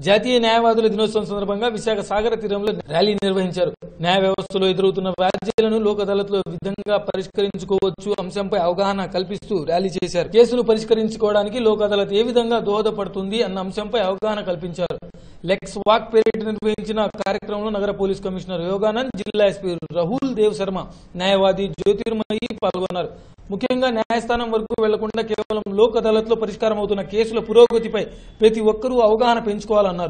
జాతీయ న్యాయవాదుల దినోత్సవం సందర్భంగా విశాఖ సాగర తీరంలో ర్యాలీ నిర్వహించారు న్యాయ వ్యవస్థలో ఎదురవుతున్న వ్యాజ్యాలను లోక్ అదాలత్లో విధంగా పరిష్కరించుకోవచ్చు అంశంపై అవగాహన కల్పిస్తూ ర్యాలీ చేశారు కేసును పరిష్కరించుకోవడానికి లోక్ అదాలత్ ఏ విధంగా దోహదపడుతుంది అన్న అంశంపై అవగాహన కల్పించారు లెక్స్ వాక్ పెరేడ్ నిర్వహించిన కార్యక్రమంలో నగర పోలీస్ కమిషనర్ యోగానంద్ జిల్లా ఎస్పీ రాహుల్ దేవ్ శర్మ న్యాయవాది జ్యోతిర్మయి పాల్గొన్నారు ముఖ్యంగా న్యాయస్థానం వరకు వెళ్లకుండా కేవలం లోక్ అదాలత్ లో పరిష్కారం అవుతున్న కేసుల పురోగతిపై ప్రతి ఒక్కరూ అవగాహన పెంచుకోవాలన్నారు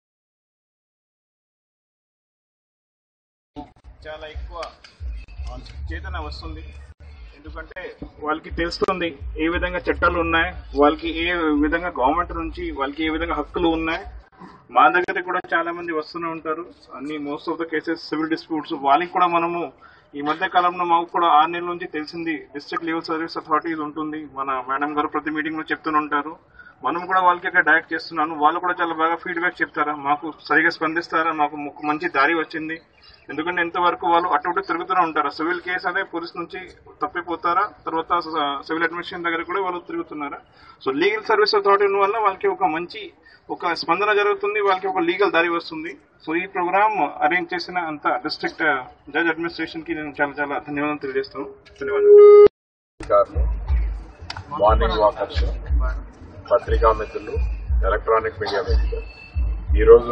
చాలా ఎక్కువ చేతన వస్తుంది ఎందుకంటే వాళ్ళకి తెలుస్తుంది ఏ విధంగా చట్టాలు ఉన్నాయి వాళ్ళకి ఏ విధంగా గవర్నమెంట్ నుంచి వాళ్ళకి ఏ విధంగా హక్కులు ఉన్నాయి మా దగ్గర కూడా చాలా మంది వస్తూనే ఉంటారు అన్ని most of the cases civil disputes వాళ్ళకి కూడా మనము ఈ మధ్య కాలంలో మాకు కూడా ఆరు నెలల నుంచి తెలిసింది డిస్ట్రిక్ట్ లెవెల్ సర్వీస్ అథారిటీస్ ఉంటుంది మన మేడం గారు ప్రతి మీటింగ్ లో చెప్తూనే ఉంటారు మనం కూడా వాళ్ళకి ఇక్కడ డైరెక్ట్ చేస్తున్నాను వాళ్ళు కూడా చాలా బాగా ఫీడ్బ్యాక్ చెప్తారా మాకు సరిగా స్పందిస్తారా మాకు ఒక మంచి దారి వచ్చింది ఎందుకంటే ఎంతవరకు వాళ్ళు అటు ఇటు తిరుగుతూనే ఉంటారు సివిల్ కేసు అదే పోలీస్ నుంచి తప్పిపోతారా తర్వాత సివిల్ అడ్మినిస్ట్రేషన్ దగ్గర కూడా వాళ్ళు తిరుగుతున్నారా సో లీగల్ సర్వీస్ అథారిటీ ఉన్న వల్ల వాళ్ళకి ఒక మంచి ఒక స్పందన జరుగుతుంది వాళ్ళకి ఒక లీగల్ దారి వస్తుంది సో ఈ ప్రోగ్రామ్ అరేంజ్ చేసిన అంత డిస్ట్రిక్ట్ జడ్జ్ అడ్మినిస్ట్రేషన్ కి నేను చాలా చాలా ధన్యవాదాలు తెలియజేస్తాను ధన్యవాదాలు అధికారులు మార్నింగ్ వాకర్స్ పత్రికా మిత్రులు ఎలక్ట్రానిక్ మీడియా మిత్రులు ఈరోజు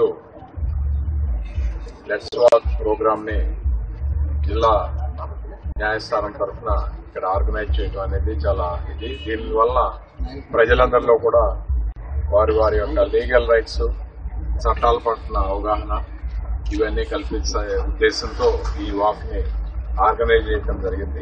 లెట్స్ వాక్ ప్రోగ్రామ్ ని జిల్లా న్యాయస్థానం తరఫున ఇక్కడ ఆర్గనైజ్ చేయడం అనేది చాలా ఇది దీనివల్ల ప్రజలందరిలో కూడా వారి వారి యొక్క లీగల్ రైట్స్ చట్టాల పట్ల అవగాహన ఇవన్నీ కల్పించే ఉద్దేశంతో ఈ వాక్ ని ఆర్గనైజ్ చేయడం జరిగింది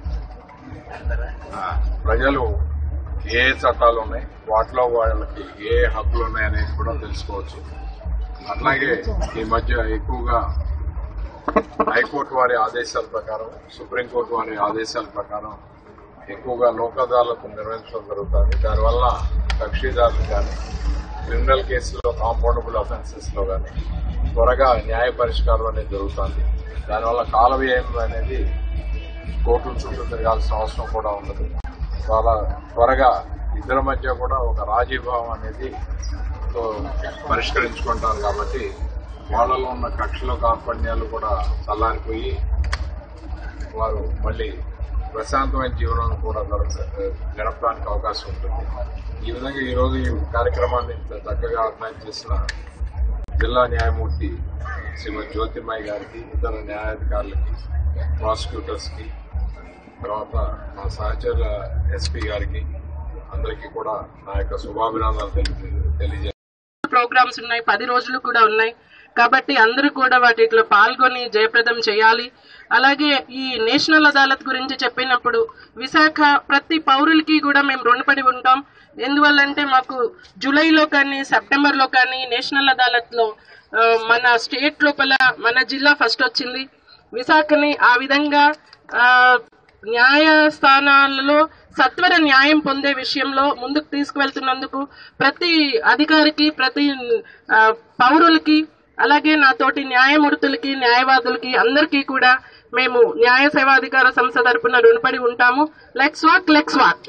ప్రజలు ఏ చట్టాలు ఉన్నాయి వాటిలో వాళ్ళకి ఏ హక్కులు ఉన్నాయనేది కూడా తెలుసుకోవచ్చు అట్లాగే ఈ మధ్య ఎక్కువగా హైకోర్టు వారి ఆదేశాల ప్రకారం సుప్రీంకోర్టు వారి ఆదేశాల ప్రకారం ఎక్కువగా లోక్ అదాలత్ నిర్వహించడం జరుగుతుంది దానివల్ల కక్షిదారులు కానీ క్రిమినల్ కేసుల్లో కాంపౌండబుల్ అఫెన్సెస్ లో కానీ త్వరగా న్యాయ పరిష్కారం అనేది జరుగుతుంది దానివల్ల కాల వ్యయం అనేది కోర్టుల చుట్టూ తిరగాల్సిన అవసరం కూడా ఉండదు చాలా త్వరగా ఇద్దరి మధ్య కూడా ఒక రాజీభావం అనేది తో పరిష్కరించుకుంటారు కాబట్టి వాళ్ళలో ఉన్న కక్షలు కార్పణ్యాలు కూడా చల్లారిపోయి వారు మళ్ళీ ప్రశాంతమైన జీవనం కూడా గడప- గడపడానికి అవకాశం ఉంటుంది ఈ విధంగా ఈ రోజు ఈ కార్యక్రమాన్ని ఇంత చక్కగా ఆర్గనైజ్ చేసిన జిల్లా న్యాయమూర్తి శ్రీమతి జ్యోతిర్మయ్య గారికి ఇతర న్యాయాధికారులకి ప్రాసిక్యూటర్స్ కి తర్వాత మా సహచర ఎస్పీ గారికి అందరికీ కూడా నా యొక్క శుభాభినందనలు తెలియ తెలియజేస్తాను ప్రోగ్రామ్స్ ఉన్నాయి పది రోజులు కూడా ఉన్నాయి కాబట్టి అందరూ కూడా వాటిలో పాల్గొని జయప్రదం చేయాలి అలాగే ఈ నేషనల్ అదాలత్ గురించి చెప్పినప్పుడు విశాఖ ప్రతి పౌరులకి కూడా మేము రుణపడి ఉంటాం ఎందువల్లంటే మాకు జూలైలో కానీ సెప్టెంబర్ లో కానీ నేషనల్ అదాలత్ లో ఆ, మన స్టేట్ లోపల మన జిల్లా ఫస్ట్ వచ్చింది విశాఖని ఆ విధంగా ఆ, న్యాయస్థానాలలో సత్వర న్యాయం పొందే విషయంలో ముందుకు తీసుకువెళ్తున్నందుకు ప్రతి అధికారికి ప్రతి ఆ, పౌరులకి అలాగే నా తోటి న్యాయమూర్తులకి న్యాయవాదులకి అందరికీ కూడా మేము న్యాయ సేవాధికార సంస్థ తరపున రుణపడి ఉంటాము లెక్స్ వాక్ లెక్స్ వాక్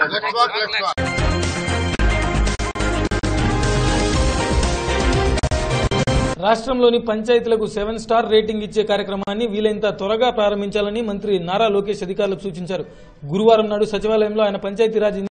రాష్ట్రంలోని పంచాయతీలకు సెవెన్ స్టార్ రేటింగ్ ఇచ్చే కార్యక్రమాన్ని వీలైనంత త్వరగా ప్రారంభించాలని మంత్రి నారా లోకేష్ అధికారులకు సూచించారు గురువారం నాడు సచివాలయంలో ఆయన పంచాయతీరాజ్